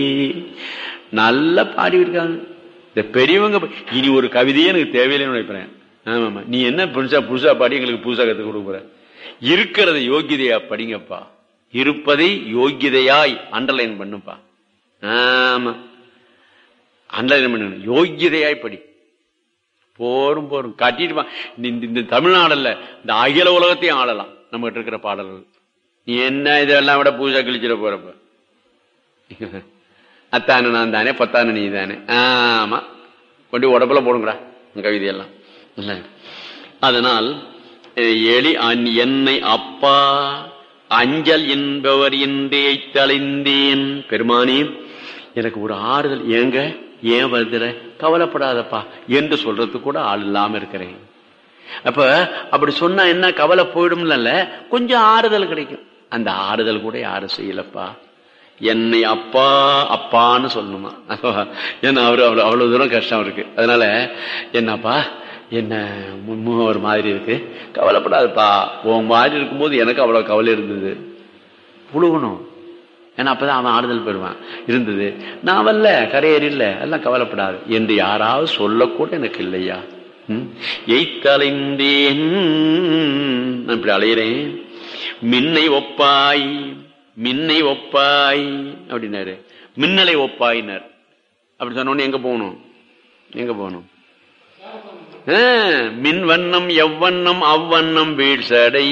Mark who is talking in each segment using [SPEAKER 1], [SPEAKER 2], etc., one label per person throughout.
[SPEAKER 1] நல்லா பாடியிருக்காங்க இந்த பெரியவங்க இனி ஒரு கவிதையே எனக்கு தேவையில்லைன்னு நினைப்பேன் ஆமாமா நீ என்ன புதுசா புதுசா பாடி எங்களுக்கு புதுசா கத்து கொடுக்குற இருக்கிறத யோகிதையா படிங்கப்பா இருப்பதை யோகிதையாய் அண்டர்லைன் பண்ணுப்பா ஆமா அண்டர்லைன் பண்ணு யோகிதையாய் படி போரும் போரும் காட்டிட்டு இந்த இந்த தமிழ்நாடல்ல இந்த அகில உலகத்தையும் ஆளலாம் நம்ம கிட்ட இருக்கிற பாடல்கள் நீ என்ன இதெல்லாம் விட பூஜா கழிச்சிட போறப்ப அத்தானு நான் தானே பத்தானு நீ தானே ஆமா கொண்டு உடம்புல போடுங்கடா கவிதையெல்லாம் இல்ல அதனால் எலி என்னை அப்பா அஞ்சல் என்பவர் இன்றே தலைந்தேன் பெருமானி எனக்கு ஒரு ஆறுதல் ஏங்க ஏன் வருதுல கவலைப்படாதப்பா என்று சொல்றது கூட ஆள் இல்லாம இருக்கிறேன் அப்ப அப்படி சொன்னா என்ன கவலை போயிடும்ல கொஞ்சம் ஆறுதல் கிடைக்கும் அந்த ஆறுதல் கூட யாரும் செய்யலப்பா என்னை அப்பா அப்பான்னு சொல்லணுமா ஏன்னா அவரு அவ்வளவு அவ்வளவு தூரம் கஷ்டம் இருக்கு அதனால என்னப்பா என்ன முன்முக ஒரு மாதிரி இருக்கு கவலைப்படாதுப்பா உன் மாதிரி இருக்கும்போது எனக்கு அவ்வளவு கவலை இருந்தது புழுகணும் ஏன்னா அப்பதான் அவன் ஆறுதல் பெறுவான் இருந்தது நான் வரல கரையேறி இல்ல எல்லாம் கவலைப்படாது என்று யாராவது சொல்லக்கூட எனக்கு இல்லையா எய்த்தலைந்தேன் நான் இப்படி அலையிறேன் மின்னை ஒப்பாய் மின்னை ஒப்பாய் அப்படின்னாரு மின்னலை ஒப்பாயினார் அப்படி சொன்னோன்னு எங்க போகணும் எங்க போகணும் மின் வண்ணம் எவ்வண்ணம் அவ்வண்ணம் வீழ்சடை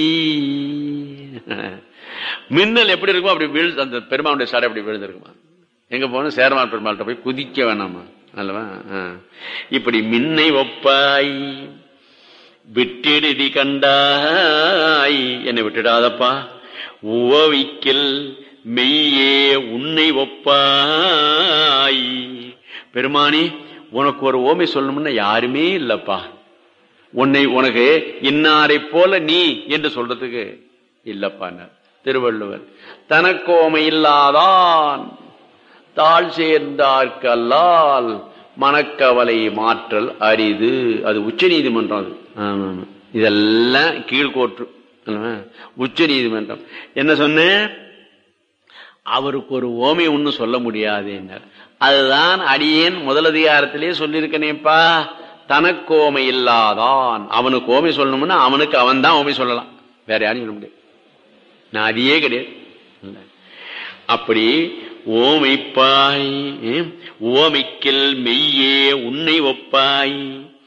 [SPEAKER 1] மின்னல் எப்படி இருக்குமோ அப்படி வீழ் அந்த பெருமானுடைய சடை அப்படி விழுந்திருக்குமா எங்க போகணும் சேரமான் பெருமாள்கிட்ட போய் குதிக்க வேணாமா அல்லவா இப்படி மின்னை ஒப்பாய் விட்டிடுதி கண்டாய் என்னை விட்டுடாதப்பா உவவிக்கில் மெய்யே உன்னை ஒப்பாய் பெருமானி உனக்கு ஒரு ஓமை சொல்லணும்னா யாருமே இல்லப்பா உன்னை உனக்கு இன்னாரை போல நீ என்று சொல்றதுக்கு இல்லப்பா திருவள்ளுவர் தனக்கோமை இல்லாதான் தாழ் சேர்ந்தார்கல்லால் மனக்கவலை மாற்றல் அரிது அது உச்ச நீதிமன்றம் அது இதெல்லாம் கீழ்கோற்று உச்ச நீதிமன்றம் என்ன சொன்ன அவருக்கு ஒரு ஓமை ஒண்ணு சொல்ல முடியாது அதுதான் அடியேன் முதலதிகாரத்திலே சொல்லியிருக்கனேப்பா தனக்கு ஓமை இல்லாதான் அவனுக்கு ஓமை சொல்லணும்னா அவனுக்கு அவன் தான் ஓமை சொல்லலாம் வேற யாரும் சொல்ல முடியாது நான் அதையே கிடையாது அப்படி ஓமைப்பாய் ஓமைக்கில் மெய்யே உன்னை ஒப்பாய்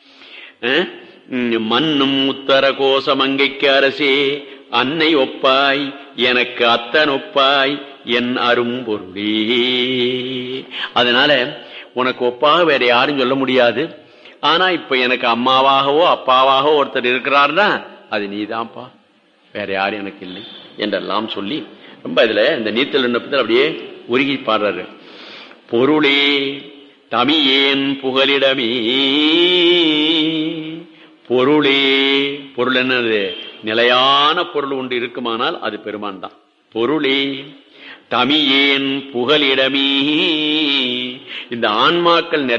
[SPEAKER 1] மண்ணும் உத்தர கோசம் அங்கைக்கு அரசே அன்னை ஒப்பாய் எனக்கு அத்தன் ஒப்பாய் என் அரும்பொருளே அதனால உனக்கு ஒப்பாக வேற யாரும் சொல்ல முடியாது ஆனா இப்ப எனக்கு அம்மாவாகவோ அப்பாவாகவோ ஒருத்தர் இருக்கிறார்னா அது நீதான்ப்பா வேற யாரும் எனக்கு இல்லை என்றெல்லாம் சொல்லி ரொம்ப இதுல இந்த நீத்தல் விண்ணப்பத்தில் அப்படியே உருகி பாடுறாரு பொருளே தமியேன் புகலிடமே பொருளே பொருள் என்னது நிலையான பொருள் ஒன்று இருக்குமானால் அது பெருமான் தான் பொருளே தமியேன் புகலிடமே இந்த ஆன்மாக்கள்